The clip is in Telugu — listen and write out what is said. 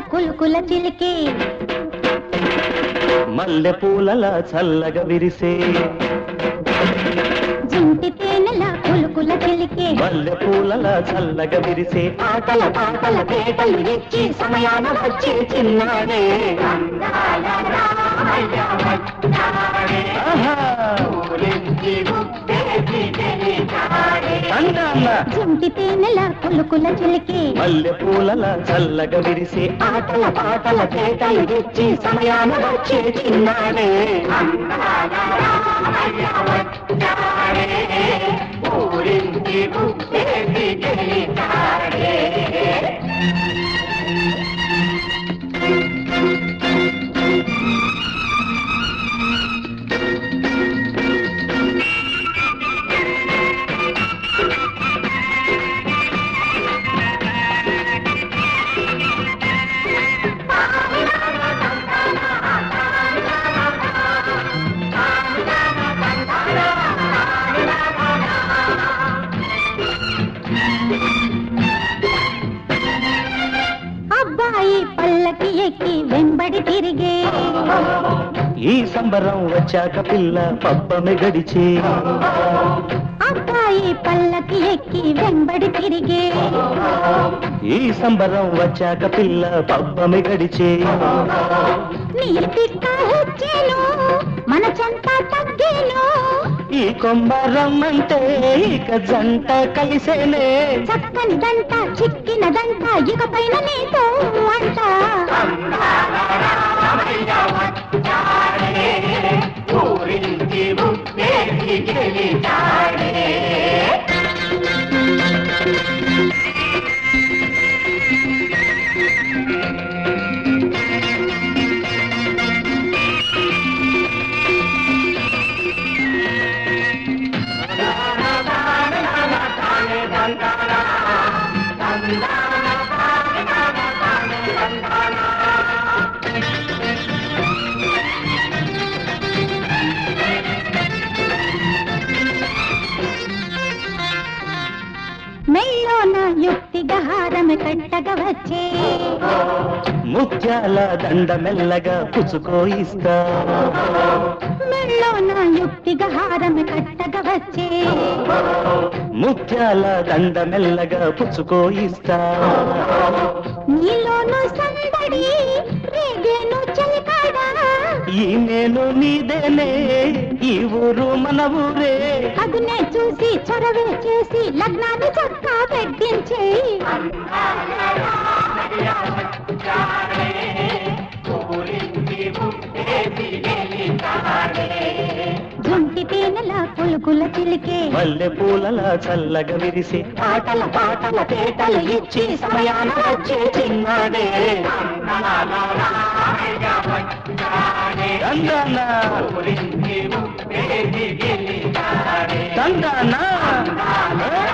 కులుకుల చిలికి మల్లె పూలలా చల్లగా విరిసే జింటి తేనెల కులుకుల చిలికి మల్లె పూలలా చల్లగా విరిసే ఆటల పాటల పేటలు ఇచ్చి సమయాన వచ్చి చిన్నాడే ఆహా! అందాల జింటి తేనెల కులుకుల చిలికి మల్లె పూలలా చల్లగా విరిసే ఆటల పాటల పేటలు ఇచ్చి సమయాన వచ్చి చిన్నాడే అబ్బాయి పల్లకి ఎక్కి వెంబడి తిరిగే ఈ సంబరం వచ్చాక పిల్ల పబ్బమే గడిచే అబ్బాయి పల్లకి ఎక్కి వెంబడి తిరిగే ఈ సంబరం వచ్చాక పిల్ల పబ్బమే గడిచే నీ తిక్క హెచ్చేను మన చెంత తగ్గేను ఈ కొమ్మరమ్మంటే ఇక జంట కలిసేనే చక్కని దంట చిక్కిన దంట ఇక పైన నీతో అంట మెల్లోన యుక్తిగా హారం కట్టగా వచ్చే ముత్యాల దండ మెల్లగా పుచ్చుకో ఇస్తా మెల్లోన యుక్తిగా హారం కట్టగా వచ్చే ముత్యాల దండ మెల్లగా పుచ్చుకో ఇస్తా నీలోను సందడి రేగేను చలికాడా ఈ నేను నీదేనే ఈ ఊరు మన ఊరే అగునే చూసి చొరవే చేసి లగ్నాన్ని చక్కా పెట్టించే జుంటి తేనెల పులుకుల చిలికే మల్లె పూలలా చల్లగా విరిసి ఆటల పాటల పేటలు ఇచ్చి సమయాన వచ్చే చిన్నాడే దండానా దండానా